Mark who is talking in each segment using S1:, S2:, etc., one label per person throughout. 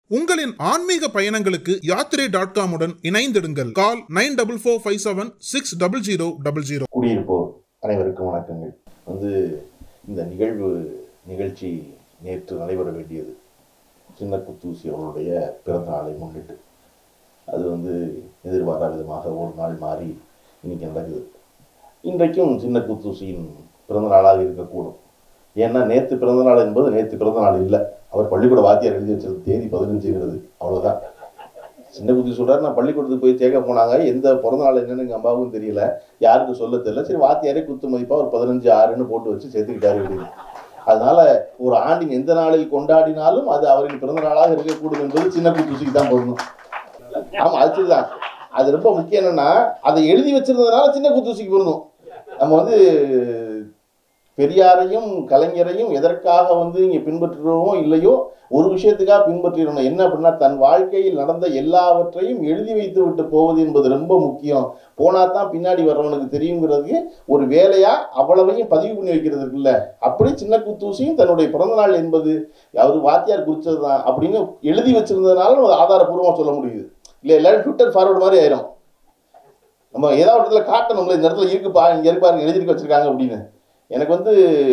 S1: உங்களின் ஆன்மீக பயணங்களுக்கு யாத்திரை டாட் காமுடன் இணைந்திடுங்கள் call nine double four five seven six double zero double zero
S2: குடியிருப்போர் அனைவருக்கும் வணக்கங்கள் வந்து இந்த நிகழ்வு நிகழ்ச்சி நேற்று நடைபெற வேண்டியது சின்ன குத்தூசி அவருடைய பிறந்த நாளை முன்னிட்டு அது வந்து எதிர்பாராத விதமாக ஒரு நாள் மாறி இன்னைக்கு நடக்குது இன்றைக்கும் சின்ன குத்தூசியின் பிறந்த நாளாக இருக்கக்கூடும் ஏன்னா நேற்று பிறந்த நாள் என்பது நேற்று பிறந்த நாள் இல்லை அவர் பள்ளிக்கூட வாத்தியார் எழுதி வச்சது தேதி பதினஞ்சுங்கிறது அவ்வளோதான் சின்ன குத்தி சொல்றாரு நான் பள்ளிக்கூடத்துக்கு போய் சேர்க்க போனாங்க எந்த பிறந்த நாள் என்னன்னு எங்கள் அம்மாவுக்கும் தெரியல யாருக்கும் சொல்ல தெரியல சரி வாத்தியாரே குத்து மதிப்பாக ஒரு பதினஞ்சு ஆறுன்னு போட்டு வச்சு சேர்த்துக்கிட்டாரு அப்படின்னு அதனால ஒரு ஆண்டின் எந்த நாளில் கொண்டாடினாலும் அது அவரின் பிறந்த நாளாக இருக்கக்கூடும் என்பது சின்ன குத்துசிக்கு தான் பொருந்தும் ஆமா அது சரிதான் அது ரொம்ப முக்கியம் என்னன்னா அதை எழுதி வச்சிருந்ததுனால சின்ன குத்துசிக்கு பொருந்தும் நம்ம வந்து பெரியாரையும் கலைஞரையும் எதற்காக வந்து இங்கே பின்பற்றுறோமோ இல்லையோ ஒரு விஷயத்துக்காக பின்பற்றிடணும் என்ன அப்படின்னா தன் வாழ்க்கையில் நடந்த எல்லாவற்றையும் எழுதி வைத்து விட்டு போவது என்பது ரொம்ப முக்கியம் போனா தான் பின்னாடி வர்றவனுக்கு தெரியுங்கிறதுக்கு ஒரு வேலையா அவ்வளவையும் பதிவு பண்ணி வைக்கிறது இருக்குல்ல அப்படி சின்ன குத்தூசியும் தன்னுடைய பிறந்த நாள் என்பது அவர் வாத்தியார் குறிச்சது தான் அப்படின்னு எழுதி வச்சிருந்ததுனால நம்ம அதை ஆதாரப்பூர்வமாக சொல்ல முடியுது இல்லை எல்லாரும் ட்விட்டர் ஃபார்வர்டு மாதிரி ஆயிரும் நம்ம ஏதாவது ஒரு இடத்துல காட்டணும்ல இந்த இடத்துல இருக்குப்பா இங்க இருப்பாரு எழுதிட்டு வச்சிருக்காங்க அப்படின்னு எனக்கு வந்து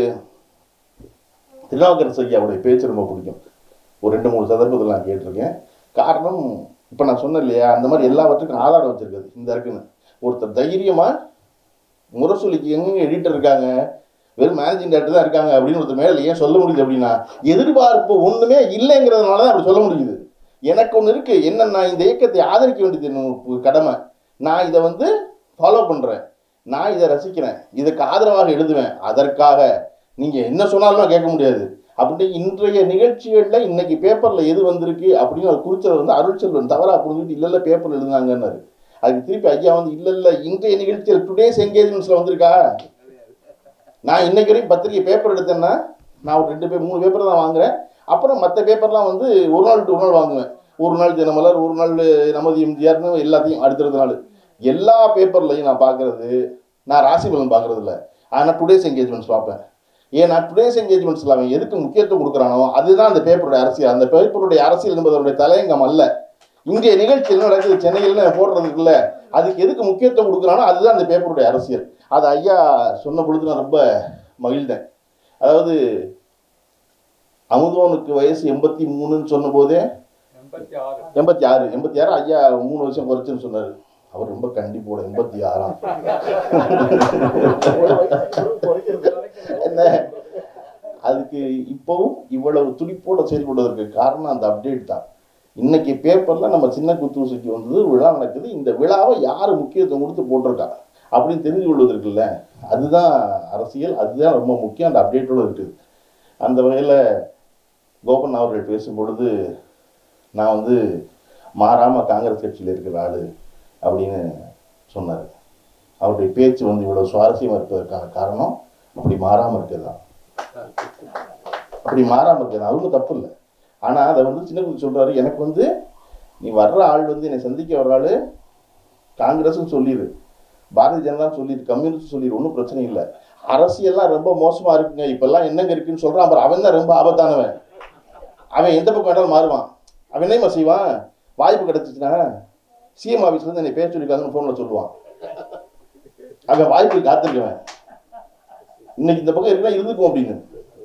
S2: திருநாவுக்கரசு ஐயாவுடைய பேச்சு ரொம்ப பிடிக்கும் ஒரு ரெண்டு மூணு சந்தர்ப்பத்தில் நான் கேட்டிருக்கேன் காரணம் இப்போ நான் சொன்னேன் இல்லையா அந்த மாதிரி எல்லாவற்றுக்கும் ஆதாரம் வச்சிருக்காது இந்த இருக்குன்னு ஒருத்தர் தைரியமா முரசொலிக்கு எங்க எடிட்டர் இருக்காங்க வெறும் மேனேஜிங் டேரக்டர் தான் இருக்காங்க அப்படின்னு ஒருத்தர் மேலே ஏன் சொல்ல முடியுது அப்படின்னா எதிர்பார்ப்பு ஒண்ணுமே இல்லைங்கிறதுனால தான் அப்படி சொல்ல முடியுது எனக்கு ஒன்று இருக்கு என்ன நான் இந்த இயக்கத்தை ஆதரிக்க வேண்டியது என்னோட கடமை நான் இதை வந்து ஃபாலோ பண்றேன் நான் இதை ரசிக்கிறேன் இதுக்கு ஆதரவாக எழுதுவேன் அதற்காக நீங்க என்ன சொன்னாலும் நான் கேட்க முடியாது அப்படி இன்றைய நிகழ்ச்சிகள்ல இன்னைக்கு பேப்பர்ல எது வந்திருக்கு அப்படின்னு அவர் குறிச்சது வந்து அருள்செல்வன் தவறா புரிஞ்சுட்டு இல்ல இல்ல பேப்பர்ல எழுதுனாங்கன்னாரு அதுக்கு திருப்பி ஐயா வந்து இல்ல இல்ல இன்றைய நிகழ்ச்சியில் டுடேஸ் என்கேஜ்மெண்ட்ஸ்ல வந்திருக்கா நான் இன்னைக்கு வரைக்கும் பத்திரிக்கை பேப்பர் எடுத்தேன்னா நான் ஒரு ரெண்டு பேர் மூணு பேப்பர் தான் வாங்குறேன் அப்புறம் மற்ற பேப்பர்லாம் வந்து ஒரு நாள் டு ஒரு நாள் வாங்குவேன் ஒரு நாள் தினமலர் ஒரு நாள் நமது எம்ஜிஆர்னு எல்லாத்தையும் அடுத்தடுத்த நாள் எல்லா பேப்பர்லையும் நான் பார்க்கறது நான் ராசி பலன் பார்க்கறது இல்லை ஆனால் டுடேஸ் என்கேஜ்மெண்ட்ஸ் பார்ப்பேன் ஏன்னா டுடேஸ் என்கேஜ்மெண்ட்ஸில் அவன் எதுக்கு முக்கியத்துவம் கொடுக்குறானோ அதுதான் அந்த பேப்பருடைய அரசியல் அந்த பேப்பருடைய அரசியல் என்பது அவருடைய தலையங்கம் அல்ல இன்றைய நிகழ்ச்சி என்ன நடக்குது சென்னையில் போடுறதுக்கு இல்லை அதுக்கு எதுக்கு முக்கியத்துவம் கொடுக்குறானோ அதுதான் அந்த பேப்பருடைய அரசியல் அது ஐயா சொன்ன பொழுது நான் ரொம்ப மகிழ்ந்தேன் அதாவது அமுதவனுக்கு வயசு எண்பத்தி மூணுன்னு சொன்ன போதே எண்பத்தி ஆறு எண்பத்தி ஆறு ஐயா மூணு வருஷம் குறைச்சுன்னு சொன்னாரு அவர் ரொம்ப கண்டிப்போட எண்பத்தி ஆறாம் என்ன அதுக்கு இப்போவும் இவ்வளவு துடிப்போட செயல்படுவதற்கு காரணம் அந்த அப்டேட் தான் இன்னைக்கு பேப்பர்ல நம்ம சின்ன குத்தூசிக்கு வந்தது விழா நடக்குது இந்த விழாவை யார் முக்கியத்துவம் கொடுத்து போட்டிருக்கா அப்படின்னு தெரிஞ்சு கொள்வதற்குல்ல அதுதான் அரசியல் அதுதான் ரொம்ப முக்கியம் அந்த அப்டேட்டோட இருக்குது அந்த வகையில் கோபன் அவர்கள் பேசும் பொழுது நான் வந்து மாறாமல் காங்கிரஸ் கட்சியில் இருக்கிற ஆள் அப்படின்னு சொன்னார் அவருடைய பேச்சு வந்து இவ்வளோ சுவாரஸ்யமாக இருப்பதற்கான காரணம் அப்படி மாறாமல் இருக்கிறது தான் அப்படி மாறாமல் இருக்கிறது அதுவும் தப்பு இல்லை ஆனால் அதை வந்து சின்ன குழந்தை சொல்கிறாரு எனக்கு வந்து நீ வர்ற ஆள் வந்து என்னை சந்திக்க வர்ற ஆள் காங்கிரஸ்னு சொல்லிடு பாரதிய ஜனதா சொல்லிடு கம்யூனிஸ்ட் சொல்லிடு ஒன்றும் பிரச்சனை இல்லை அரசியல்லாம் ரொம்ப மோசமாக இருக்குங்க இப்பெல்லாம் என்னங்க இருக்குன்னு சொல்கிறான் அப்புறம் அவன் தான் ரொம்ப ஆபத்தானவன் அவன் எந்த பக்கம் வேணாலும் மாறுவான் அவன் என்னமா செய்வான் வாய்ப்பு கிடைச்சிச்சுன்னா சிஎம் ஆஃபீஸ்லேருந்து என்னை பேச சொல்லியிருக்காங்கன்னு ஃபோனில் சொல்லுவான் அவன் வாய்ப்பு காத்திருக்கவன் இன்னைக்கு இந்த பக்கம் இருக்கா இருந்துக்கும் அப்படின்னு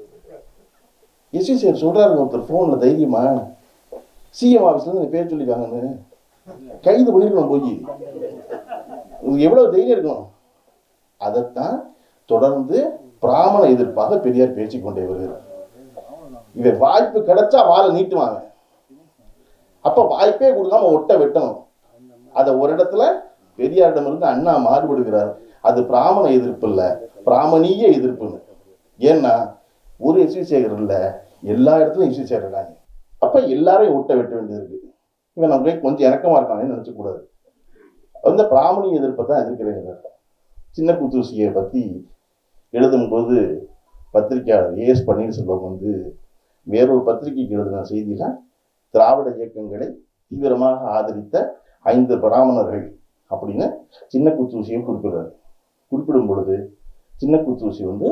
S2: எஸ்வி சார் சொல்றாரு ஒருத்தர் ஃபோனில் தைரியமா சிஎம் ஆஃபீஸ்லேருந்து என்னை பேச சொல்லியிருக்காங்கன்னு கைது பண்ணிருக்கணும் போய் உங்களுக்கு எவ்வளவு தைரியம் இருக்கணும் அதைத்தான் தொடர்ந்து பிராமண எதிர்ப்பாக பெரியார் பேசிக்கொண்டே வருகிறார் இவன் வாய்ப்பு கிடைச்சா வாழை நீட்டுவாங்க அப்ப வாய்ப்பே கொடுக்காம ஒட்ட வெட்டணும் அதை ஒரு இடத்துல பெரியாரிடம் இருந்து அண்ணா மாறுபடுகிறார் அது பிராமண எதிர்ப்பு இல்ல பிராமணிய எதிர்ப்புன்னு ஏன்னா ஒரு எஸ்வி சேகர் இல்ல எல்லா இடத்துலயும் எஸ்வி சேகர் இருக்காங்க அப்ப எல்லாரையும் ஒட்ட வெட்ட வேண்டியது இருக்கு இவன் நம்ம கொஞ்சம் இறக்கமா இருக்கானே நினைச்ச கூடாது அந்த பிராமணிய எதிர்ப்பை தான் எதிர்க்கிறேன் சின்ன குத்தூசியை பத்தி எழுதும்போது பத்திரிகையாளர் ஏஎஸ் பன்னீர்செல்வம் வந்து வேறொரு பத்திரிகைக்கு எழுதின செய்தியில திராவிட இயக்கங்களை தீவிரமாக ஆதரித்த ஐந்து பிராமணர்கள் அப்படின்னு சின்ன குத்தூசியை குறிப்பிடுறாரு குறிப்பிடும் பொழுது சின்ன குத்தூசி வந்து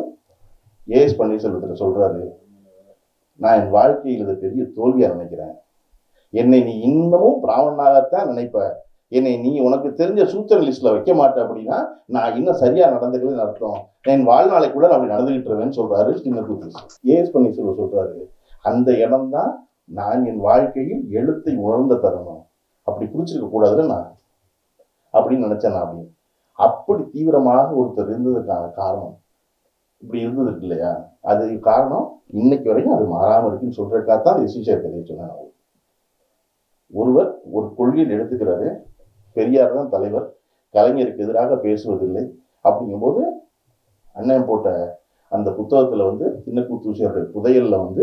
S2: ஏஎஸ் பன்னீர்செல்வத்தில் சொல்றாரு நான் என் வாழ்க்கையில் இதை பெரிய தோல்வியா நினைக்கிறேன் என்னை நீ இன்னமும் பிராமணனாகத்தான் நினைப்ப என்னை நீ உனக்கு தெரிஞ்ச சூத்திர லிஸ்ட்ல வைக்க மாட்டே அப்படின்னா நான் இன்னும் சரியா நடந்துக்கலன்னு அர்த்தம் என் வாழ்நாளைக்குள்ள நான் அப்படி நடந்துகிட்டுருவேன்னு சொல்றாரு சின்ன கூத்து ஏஎஸ் பன்னீர்செல்வம் சொல்றாரு அந்த இடம்தான் நான் என் வாழ்க்கையில் எழுத்தை உணர்ந்த தருணம் அப்படி குறிச்சிருக்க கூடாதுன்னு நான் அப்படின்னு நினைச்சேன் நான் அப்படின்னு அப்படி தீவிரமாக ஒருத்தர் இருந்ததுக்கான காரணம் இப்படி இருந்தது இருக்கு இல்லையா அது காரணம் இன்னைக்கு வரைக்கும் அது மாறாம இருக்குன்னு சொல்றதுக்காக தான் எஸ்விசேர் கதையை சொன்னேன் நான். ஒருவர் ஒரு கொள்கையில் எடுத்துக்கிறாரு பெரியார் தான் தலைவர் கலைஞருக்கு எதிராக பேசுவதில்லை அப்படிங்கும்போது அண்ணன் போட்ட அந்த புத்தகத்துல வந்து சின்ன கூத்தூசியருடைய புதையல்ல வந்து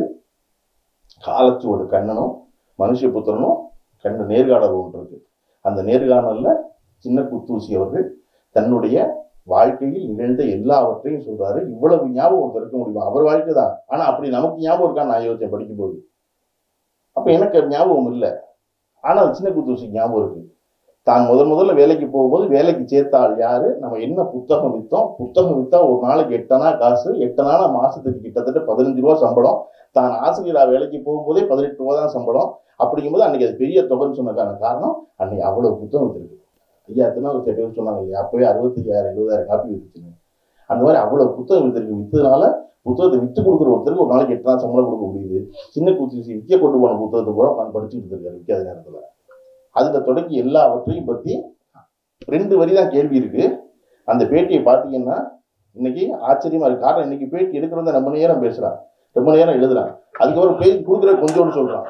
S2: காலச்சுவடு கண்ணனும் மனுஷ புத்திரனும் கண்ட நேர்காணல் ஒன்று இருக்கு அந்த நேர்காணல்ல சின்ன குத்தூசி அவர்கள் தன்னுடைய வாழ்க்கையில் நிகழ்ந்த எல்லாவற்றையும் சொல்றாரு இவ்வளவு ஞாபகம் ஒருத்தர் இருக்க முடியுமா அவர் வாழ்க்கை தான் ஆனா அப்படி நமக்கு ஞாபகம் இருக்கா நான் யோசிச்சேன் படிக்கும்போது அப்ப எனக்கு அது ஞாபகம் இல்லை ஆனா அது சின்ன குத்தூசி ஞாபகம் இருக்கு தான் முதல் முதல்ல வேலைக்கு போகும்போது வேலைக்கு சேர்த்த ஆள் யாரு நம்ம என்ன புத்தகம் வித்தோம் புத்தகம் வித்தா ஒரு நாளைக்கு எட்டனா காசு எட்டனான மாசத்துக்கு கிட்டத்தட்ட பதினஞ்சு ரூபா சம்பளம் தான் ஆசிரியரா வேலைக்கு போகும்போதே பதினெட்டு ரூபா தான் சம்பளம் அப்படிங்கும்போது அன்னைக்கு அது பெரிய தொகைன்னு சொன்னதுக்கான காரணம் அன்னைக்கு அவ்வளவு புத்தகம் வித்திருக்கு ஐயா திருநாள் சில பேர் சொன்னாங்க இல்லையா அப்பவே அறுபத்தையாயிரம் எழுபதாயிரம் காப்பி வித்துச்சுன்னு அந்த மாதிரி அவ்வளவு புத்தகம் வித்திருக்கு வித்ததுனால புத்தகத்தை வித்து கொடுக்குற ஒருத்தருக்கு ஒரு நாளைக்கு எட்டு நாள் சம்பளம் கொடுக்க முடியுது சின்ன குத்தி விற்க கொண்டு போன புத்தகத்தை பூரா உட்காந்து படிச்சுட்டு இருக்காரு விற்காத நேரத்துல அதுல தொடங்கி எல்லாவற்றையும் பத்தி ரெண்டு வரி தான் கேள்வி இருக்கு அந்த பேட்டியை பார்த்தீங்கன்னா இன்னைக்கு ஆச்சரியமா இருக்கு காரணம் இன்னைக்கு பேட்டி எடுக்கிறவங்க ரொம்ப நேரம் பேசுறான் ரொம்ப நேரம் எழுதுறான் அதுக்கப்புறம் பேட்டி கொடுக்குற கொஞ்சோன்னு சொல்றான்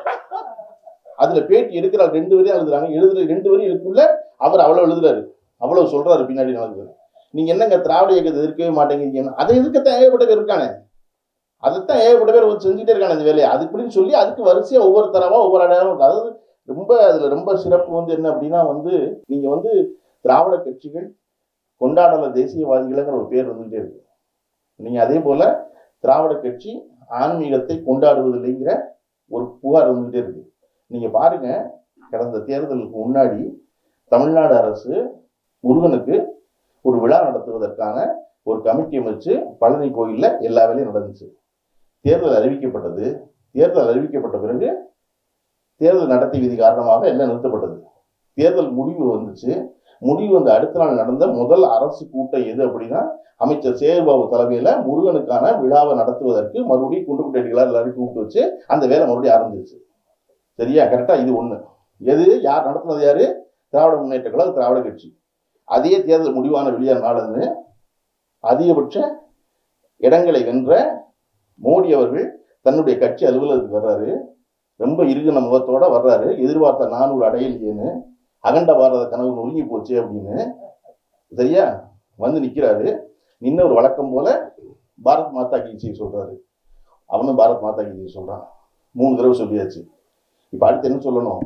S2: அதுல பேட்டி எடுக்கிற ரெண்டு வரி தான் எழுதுறாங்க எழுதுற ரெண்டு வரி இருக்குள்ள அவர் அவ்வளவு எழுதுறாரு அவ்வளவு சொல்றாரு பின்னாடி நடக்குது நீங்க என்னங்க திராவிட இயக்கத்தை எதிர்க்கவே மாட்டேங்கிறீங்க அதை எதிர்க்கத்தான் ஏகப்பட்ட பேர் இருக்கானே அதைத்தான் ஏகப்பட்ட பேர் வந்து செஞ்சுட்டே இருக்காங்க இந்த வேலையை அது இப்படின்னு சொல்லி அதுக்கு வரிசையா ஒவ்வொரு தரவா ஒவ்வொரு அடையாளம் இருக்கு அதாவது ரொம்ப அதுல ரொம்ப சிறப்பு வந்து என்ன அப்படின்னா வந்து நீங்க வந்து திராவிட கட்சிகள் கொண்டாடல தேசியவாதிகள்ங்கிற ஒரு பேர் வந்துகிட்டே இருக்கு நீங்க அதே போல திராவிட கட்சி ஆன்மீகத்தை கொண்டாடுவதில்லைங்கிற ஒரு புகார் வந்துகிட்டே இருக்கு நீங்க பாருங்க கடந்த தேர்தலுக்கு முன்னாடி தமிழ்நாடு அரசு முருகனுக்கு ஒரு விழா நடத்துவதற்கான ஒரு கமிட்டி அமைச்சு பழனி கோயில்ல எல்லா வேலையும் நடந்துச்சு தேர்தல் அறிவிக்கப்பட்டது தேர்தல் அறிவிக்கப்பட்ட பிறகு தேர்தல் நடத்தை விதி காரணமாக எல்லாம் நிறுத்தப்பட்டது தேர்தல் முடிவு வந்துச்சு முடிவு வந்து அடுத்த நாள் நடந்த முதல் அரசு கூட்டம் எது அப்படின்னா அமைச்சர் சேகர்பாபு தலைமையில முருகனுக்கான விழாவை நடத்துவதற்கு மறுபடியும் குண்டு குட்டடிகளார் எல்லாரையும் கூப்பிட்டு வச்சு அந்த வேலை மறுபடியும் ஆரம்பிச்சிருச்சு சரியா கரெக்டா இது ஒண்ணு எது யார் நடத்துனது யாரு திராவிட முன்னேற்ற கழக திராவிட கட்சி அதே தேர்தல் முடிவான வெளியான நாளுன்னு அதிகபட்ச இடங்களை வென்ற மோடி அவர்கள் தன்னுடைய கட்சி அலுவலகத்துக்கு வர்றாரு ரொம்ப இறுகின முகத்தோட வர்றாரு எதிர்பார்த்த நானூறு அடையலையேன்னு அகண்ட பாரத கனவு நொறுங்கி போச்சு அப்படின்னு சரியா வந்து நிக்கிறாரு நின்ன ஒரு வழக்கம் போல பாரத் மாதா கி ஜெய் சொல்றாரு அவனும் பாரத் மாதா கி ஜெய் சொல்றான் மூணு தடவை சொல்லியாச்சு இப்ப அடுத்து என்ன சொல்லணும்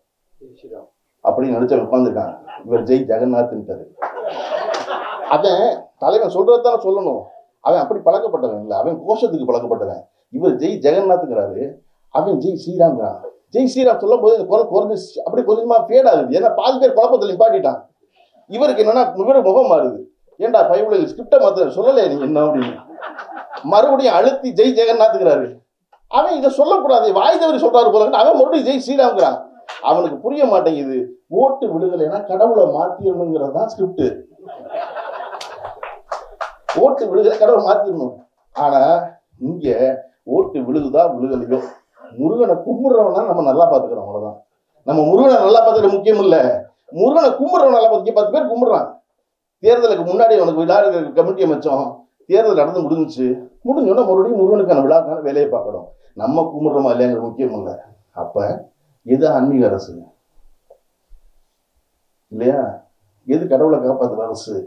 S2: அப்படின்னு நினைச்ச உட்காந்துருக்கான் இவர் ஜெய் ஜெகநாத்ன்ட்டாரு அவன் தலைவன் சொல்றதுதானே சொல்லணும் அவன் அப்படி பழக்கப்பட்டவன் இல்லை அவன் கோஷத்துக்கு பழக்கப்பட்டவன் இவர் ஜெய் ஜெகநாத்ங்கிறாரு அவன் ஜெய் ஸ்ரீராம்ங்கிறான் ஜெய் ஸ்ரீராம் சொல்லும் போது இந்த குரல் குறைஞ்சு அப்படி கொஞ்சமா ஃபேட் ஆகுது ஏன்னா பாதி பேர் குழப்பத்தில் நிப்பாட்டிட்டான் இவருக்கு என்னன்னா இவரு முகம் மாறுது ஏன்டா பைபிளில் ஸ்கிரிப்டை மாத்த சொல்லலையே நீங்க என்ன அப்படின்னு மறுபடியும் அழுத்தி ஜெய் ஜெகநாத்ங்கிறாரு அவன் இதை சொல்லக்கூடாது வாய் தவறி சொல்றாரு போல அவன் மறுபடியும் ஜெய் ஸ்ரீராம்ங்கிறான் அவனுக்கு புரிய மாட்டேங்குது ஓட்டு விடுதலைன்னா கடவுளை மாத்திரணுங்கிறது தான் ஸ்கிரிப்ட் ஓட்டு விழுதலை கடவுளை மாத்திரணும் ஆனா இங்க ஓட்டு விழுகுதா விழுகலையோ முருகனை கும்பிடுறவனா நம்ம நல்லா பாத்துக்கிறோம் அவ்வளவுதான் நம்ம முருகனை நல்லா பார்த்துக்கிற முக்கியம் இல்ல முருகனை கும்பிடுறவன் நல்லா பார்த்துக்க பத்து பேர் கும்பிடுறான் தேர்தலுக்கு முன்னாடி அவனுக்கு விழா கமிட்டி அமைச்சோம் தேர்தல் நடந்து முடிஞ்சுச்சு முடிஞ்சோன்னா மறுபடியும் முருகனுக்கான விழாக்கான வேலையை பார்க்கணும் நம்ம கும்பிடுறோமா இல்லையாங்கிற முக்கியம் இல்லை அப்ப எது ஆன்மீக அரசு இல்லையா எது கடவுளை காப்பாத்துற அரசு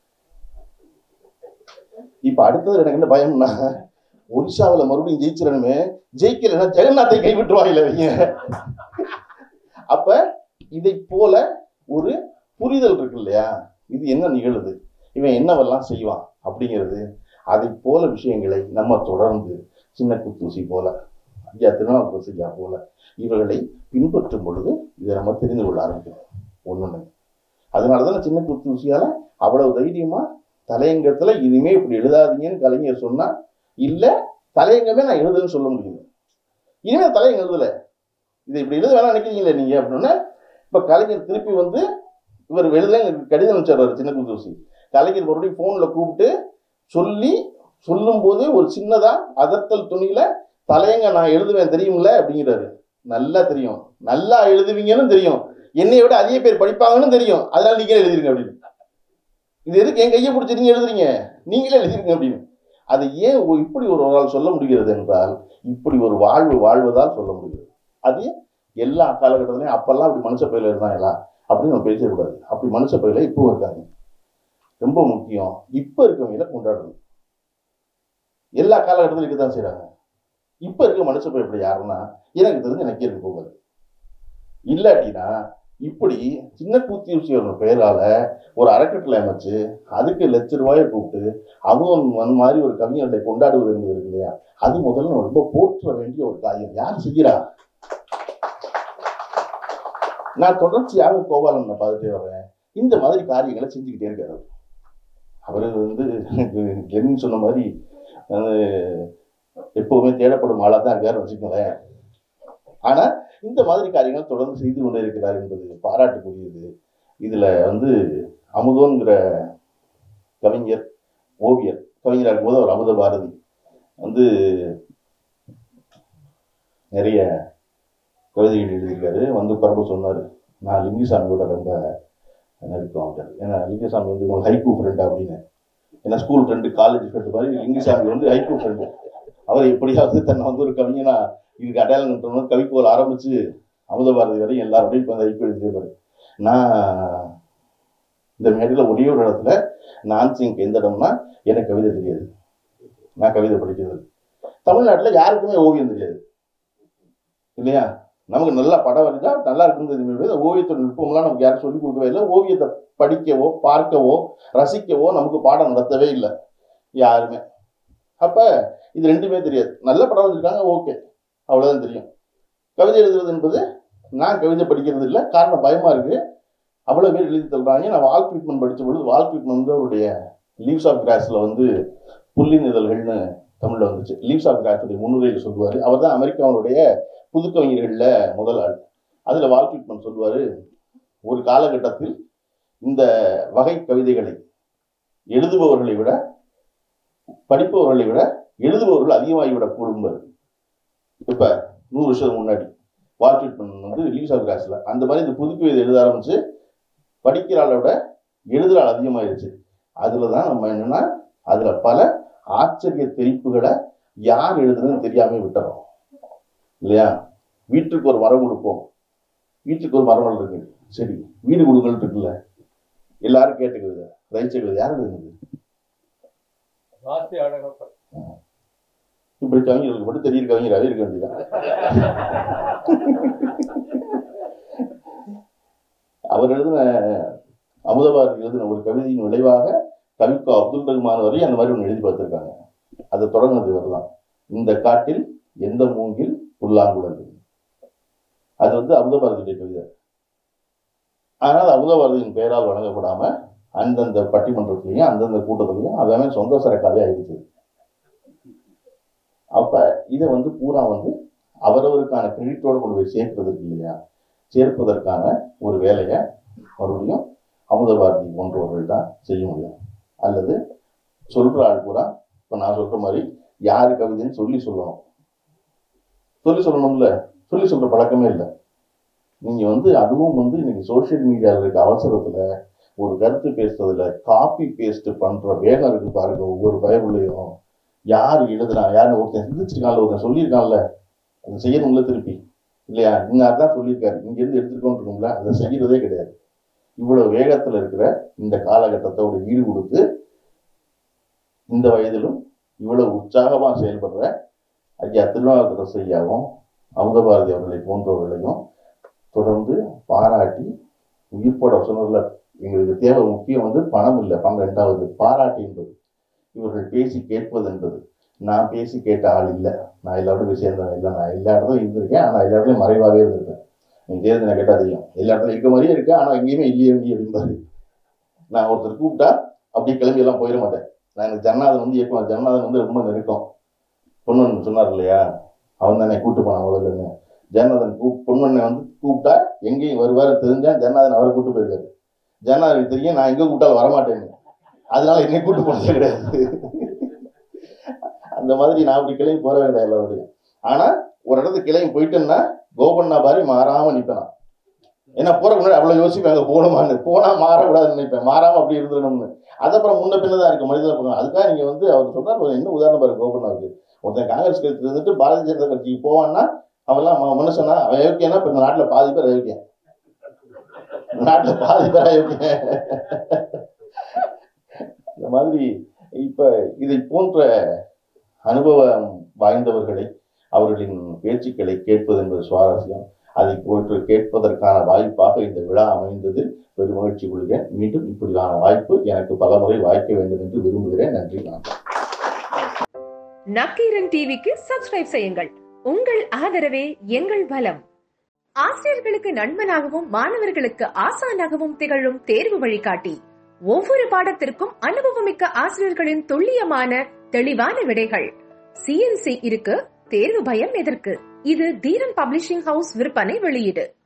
S2: இப்ப அடுத்தது எனக்கு என்ன பயம்னா ஒரிசாவுல மறுபடியும் ஜெயிச்சிடணுமே ஜெயிக்கலைன்னா ஜெகநாத்தை கைவிட்டுருவாங்க இவங்க அப்ப இதை போல ஒரு புரிதல் இருக்கு இல்லையா இது என்ன நிகழுது இவன் என்னவெல்லாம் செய்வான் அப்படிங்கிறது அதை போல விஷயங்களை நம்ம தொடர்ந்து சின்ன குத்தூசி போல ஐயா திருநாவுக்கரசு ஐயா போல இவர்களை பின்பற்றும் பொழுது இதை நம்ம தெரிந்து கொள்ள ஆரம்பிக்கிறோம் ஒண்ணுன்னு அதனாலதான் சின்ன குத்தூசியால அவ்வளவு தைரியமா தலையங்கத்துல இனிமே இப்படி எழுதாதீங்கன்னு கலைஞர் சொன்னா இல்ல தலையங்கமே நான் எழுதுன்னு சொல்ல முடியுது இனிமே தலையங்க எழுதல இதை இப்படி எழுத வேணாம் நினைக்கிறீங்களே நீங்க அப்படின்னா இப்ப கலைஞர் திருப்பி வந்து இவர் எழுத எங்களுக்கு கடிதம் அனுப்பிச்சாரு சின்ன குத்தூசி கலைஞர் மறுபடியும் போன்ல கூப்பிட்டு சொல்லி சொல்லும் போது ஒரு சின்னதா அதத்தல் துணியில தலையங்க நான் எழுதுவேன் தெரியும்ல அப்படிங்கிறாரு நல்லா தெரியும் நல்லா எழுதுவீங்கன்னு தெரியும் என்னை விட அதிக பேர் படிப்பாங்கன்னு தெரியும் அதனால நீங்களே எழுதிருங்க அப்படின்னு இது எதுக்கு என் கையை பிடிச்சி நீங்க எழுதுறீங்க நீங்களே எழுதிருங்க அப்படின்னு அதை ஏன் ஒ- இப்படி ஒரு ஆள் சொல்ல முடிகிறது என்றால் இப்படி ஒரு வாழ்வு வாழ்வதால் சொல்ல முடிகிறது அது எல்லா காலகட்டத்திலையும் அப்பெல்லாம் அப்படி மனுஷ பயில இருந்தாங்களா அப்படின்னு நம்ம பேசக்கூடாது அப்படி மனுஷ பயில இப்பவும் இருக்காங்க ரொம்ப முக்கியம் இப்ப இருக்கவங்கள கொண்டாடணும் எல்லா காலகட்டத்திலும் இருக்க தான் செய்றாங்க இப்ப இருக்க மனுஷ பயிர் இப்படி யாருன்னா எனக்கு தெரிஞ்சு எனக்கு இருக்கு போகுது இல்லாட்டினா இப்படி சின்ன கூத்தி விஷயம் பெயரால ஒரு அறக்கட்டளை அமைச்சு அதுக்கு லட்ச ரூபாயை கூப்பிட்டு அவங்க வந்து மாதிரி ஒரு கவிஞர்களை கொண்டாடுவது என்பது இருக்கு இல்லையா அது முதல்ல நம்ம ரொம்ப போற்ற வேண்டிய ஒரு காரியம் யார் செய்கிறா நான் தொடர்ச்சியாக கோபாலனை பார்த்துட்டே வர்றேன் இந்த மாதிரி காரியங்களை செஞ்சுக்கிட்டே இருக்காரு அவர் வந்து லெனின் சொன்ன மாதிரி அஹ், எப்பவுமே தேடப்படும் ஆளா தான் இருக்காரு வச்சுக்கோங்களேன் ஆனா இந்த மாதிரி காரியங்கள் தொடர்ந்து செய்து கொண்டே இருக்கிறார் என்பது பாராட்டுக்குரியது இதுல வந்து அமுதோங்கிற கவிஞர் ஓவியர் கவிஞராக இருக்கும்போது அவர் அமுத பாரதி வந்து நிறைய கவிதைகள் எழுதியிருக்காரு வந்து பரப்ப சொன்னார் நான் லிங்குசாமியோட ரொம்ப நெருக்கம் அப்படின்னாரு ஏன்னா லிங்குசாமி வந்து உங்களுக்கு ஹைக்கூ ஃப்ரெண்ட் அப்படின்னு ஏன்னா ஸ்கூல் ஃப்ரெண்டு காலேஜ் ஃப்ரெண்டு மாதிரி லிங்குசாமி வந்து ஹைக்கூ ஃப்ரெண்டு அவர் எப்படியாவது தன்னை வந்து ஒரு கவிஞனா இதுக்கு அடையாளம் கட்டணும் கவிக்கோல் ஆரம்பிச்சு அமுத பாரதி வரை எல்லாரோடையும் இப்போ ஹைக்கூ எழுதியிருப்பாரு நான் இந்த மேடையில் ஒரே ஒரு இடத்துல நான் சிங் எந்த இடம்னா எனக்கு கவிதை தெரியாது நான் கவிதை படிக்கிறது தமிழ்நாட்டில் யாருக்குமே ஓவியம் தெரியாது இல்லையா நமக்கு நல்லா படம் வரைஞ்சா நல்லா இருக்குன்னு தெரியுமே ஓவியத்தோட நுட்பம்லாம் நமக்கு யாரும் சொல்லிக் கொடுக்கவே இல்லை ஓவியத்தை படிக்கவோ பார்க்கவோ ரசிக்கவோ நமக்கு பாடம் நடத்தவே இல்லை யாருமே அப்ப இது ரெண்டுமே தெரியாது நல்ல படம் வச்சிருக்காங்க ஓகே அவ்வளவுதான் தெரியும் கவிதை எழுதுறது என்பது நான் கவிதை படிக்கிறது இல்லை காரணம் பயமா இருக்கு அவ்வளவு பேர் எழுதி தள்ளுறாங்க நான் வால் ட்ரீட்மெண்ட் படிச்ச பொழுது வால் ட்ரீட்மெண்ட் வந்து அவருடைய லீவ்ஸ் ஆஃப் கிராஸ்ல வந்து புல்லின் இதழ்கள்னு தமிழ்ல வந்துச்சு லீவ்ஸ் ஆஃப் கிராஸுடைய முன்னுரையில் சொல்லுவார் அவர் தான் அமெரிக்காவுடைய புது கவிஞர்கள்ல முதல் ஆள் அதுல வால் ட்ரீட்மெண்ட் சொல்லுவாரு ஒரு காலகட்டத்தில் இந்த வகை கவிதைகளை எழுதுபவர்களை விட படிப்பவர்களை விட எழுதுபவர்கள் அதிகமாகிவிடக் கூடும் இப்ப நூறு வருஷத்துக்கு முன்னாடி வால் ட்ரீட்மெண்ட் வந்து லீவ்ஸ் ஆஃப் கிராஸ்ல அந்த மாதிரி இந்த புது கவிதை எழுத ஆரம்பிச்சு படிக்கிற ஆளை விட எழுதுற ஆள் அதிகமாயிருச்சு அதுல தான் நம்ம என்னன்னா அதுல பல ஆச்சரிய தெரிப்புகளை யார் எழுதுறதுன்னு தெரியாம விட்டுறோம் இல்லையா வீட்டுக்கு ஒரு மரம் கொடுப்போம் வீட்டுக்கு ஒரு மரம் இருக்கு சரி வீடு கொடுங்கள் இருக்குல்ல எல்லாரும் கேட்ட கவிதை ரைச்ச கவிதை யார் எழுதுனது
S3: ராசி அழகப்பன்
S2: இப்படி கவிஞர்களுக்கு மட்டும் தெரியுற கவிஞராகவே இருக்க வேண்டியதான் அவர் எழுதின அமுதபாரதி எழுதின ஒரு கவிதையின் விளைவாக கவிக்கோ அப்துல் ரஹ்மான் வரை அந்த மாதிரி ஒன்று எழுதி பார்த்திருக்காங்க அது தொடங்குனது இவர் தான் இந்த காட்டில் எந்த மூங்கில் புல்லாங்குழல் அது வந்து அமுதபாரதியுடைய கவிதை ஆனால் அமுதபாரதியின் பெயரால் வழங்கப்படாம அந்தந்த பட்டிமன்றத்திலையும் அந்தந்த கூட்டத்திலையும் அவன் சொந்த சரக்காவே ஆயிடுச்சு அப்ப இதை வந்து பூரா வந்து அவரவருக்கான கிரெடிட்டோட கொண்டு போய் சேர்க்கிறதுக்கு இல்லையா சேர்ப்பதற்கான ஒரு வேலையை மறுபடியும் அமுத பாரதி போன்றவர்கள் தான் செய்ய முடியும் அல்லது சொல்ற ஆள் பூரா இப்ப நான் சொல்ற மாதிரி யாரு கவிதைன்னு சொல்லி சொல்லணும் சொல்லி சொல்லணும்ல சொல்லி சொல்ற பழக்கமே இல்லை நீங்க வந்து அதுவும் வந்து இன்னைக்கு சோஷியல் மீடியாவில் இருக்க அவசரத்துல ஒரு கருத்து பேசுறதுல காப்பி பேஸ்ட் பண்ற வேகம் இருக்கு பாருங்க ஒவ்வொரு பயவுலையும் யார் எழுதுனா யாருன்னு ஒருத்தன் சிந்திச்சிருக்கான்ல ஒருத்தன் சொல்லியிருக்கான்ல அதை செய்யணும்ல திருப்பி இல்லையா இன்னார் தான் சொல்லியிருக்காரு இங்க இருந்து எடுத்துருக்கோம் இருக்கும்ல அதை செய்யறதே கிடையாது இவ்வளவு வேகத்துல இருக்கிற இந்த காலகட்டத்தோட ஈடு கொடுத்து இந்த வயதிலும் இவ்வளவு உற்சாகமா செயல்படுற ஐயா திருநாவுக்கரசு ஐயாவும் அமுதபாரதி அவர்களை போன்றவர்களையும் தொடர்ந்து பாராட்டி உயிர்ப்போட சொன்னதுல எங்களுக்கு தேவை முக்கியம் வந்து பணம் இல்லை பணம் ரெண்டாவது பாராட்டு என்பது இவர்கள் பேசி கேட்பது என்பது நான் பேசி கேட்ட ஆள் இல்லை நான் எல்லாரோடும் போய் சேர்ந்தவன் இல்லை நான் எல்லா இடத்துலையும் இருந்திருக்கேன் ஆனால் எல்லா இடத்துலையும் மறைவாகவே இருந்திருக்கேன் நீங்க தேர்தலை கேட்டால் தெரியும் எல்லா இடத்துலையும் இருக்க மாதிரியே இருக்கேன் ஆனால் எங்கேயுமே இல்லையே நீ அப்படிம்பாரு நான் ஒருத்தர் கூப்பிட்டா அப்படியே கிளம்பி எல்லாம் போயிட மாட்டேன் நான் எனக்கு ஜன்னாதன் வந்து இயக்குனர் ஜன்னாதன் வந்து ரொம்ப நெருக்கம் பொண்ணு சொன்னார் இல்லையா அவன் தானே கூட்டு போனான் முதல்லன்னு ஜனநாதன் கூப் பொன்மண்ணை வந்து கூப்பிட்டா எங்கேயும் வருவாரு தெரிஞ்சா ஜனநாதன் அவரை கூட்டு போயிருக்காரு ஜனநாதனுக்கு தெரியும் நான் எங்க கூப்பிட்டாலும் வரமாட்டேன்னு அதனால என்னை கூட்டு போனது கிடையாது அந்த மாதிரி நான் அப்படி கிளம்பி போற வேண்டாம் எல்லாரோடையும் ஆனா ஒரு இடத்துக்கு கிளம்பி போயிட்டேன்னா கோபண்ணா பாரி மாறாம நிப்பேன் நான். ஏன்னா போற முன்னாடி அவ்வளவு யோசிப்பேன் அங்க போகணுமான்னு போனா மாறக்கூடாதுன்னு நினைப்பேன் மாறாம அப்படி இருந்துடணும்னு அது அப்புறம் முன்ன பின்னதான் இருக்கு மனிதன பக்கம் அதுக்காக நீங்க வந்து அவர் சொல்றாரு ஒரு என்ன உதாரணம் பாருங்க கோபண்ணாவுக்கு ஒருத்தன் காங்கிரஸ் கட்சியில் இருந்துட்டு பாரதிய ஜனதா கட்சிக்கு போவான்னா அவன்லாம் ம- மனுஷனா அவன் அயோக்கியனா இப்ப இந்த நாட்டுல பாதி பேர் அயோக்கியன் இந்த நாட்டுல பாதி பேர் அயோக்கியன் இந்த மாதிரி இப்ப இதை போன்ற அனுபவம் வாய்ந்தவர்களை அவர்களின் பேச்சுக்களை கேட்பது என்பது சுவாரஸ்யம் அதை போன்று கேட்பதற்கான வாய்ப்பாக இந்த விழா அமைந்தது பெரும் மகிழ்ச்சி கொள்கிறேன் மீண்டும் இப்படியான வாய்ப்பு எனக்கு பலமுறை வாய்க்க வேண்டும் என்று விரும்புகிறேன் நன்றி வணக்கம்
S4: நக்கீரன் டிவிக்கு சப்ஸ்கிரைப் செய்யுங்கள் உங்கள் ஆதரவே எங்கள் பலம் ஆசிரியர்களுக்கு நண்பனாகவும் மாணவர்களுக்கு ஆசானாகவும் திகழும் தேர்வு வழிகாட்டி ஒவ்வொரு பாடத்திற்கும் அனுபவமிக்க ஆசிரியர்களின் துல்லியமான தெளிவான விடைகள் சிஎன்சி இருக்கு தேர்வு பயம் எதற்கு இது தீரன் பப்ளிஷிங் ஹவுஸ் விற்பனை வெளியீடு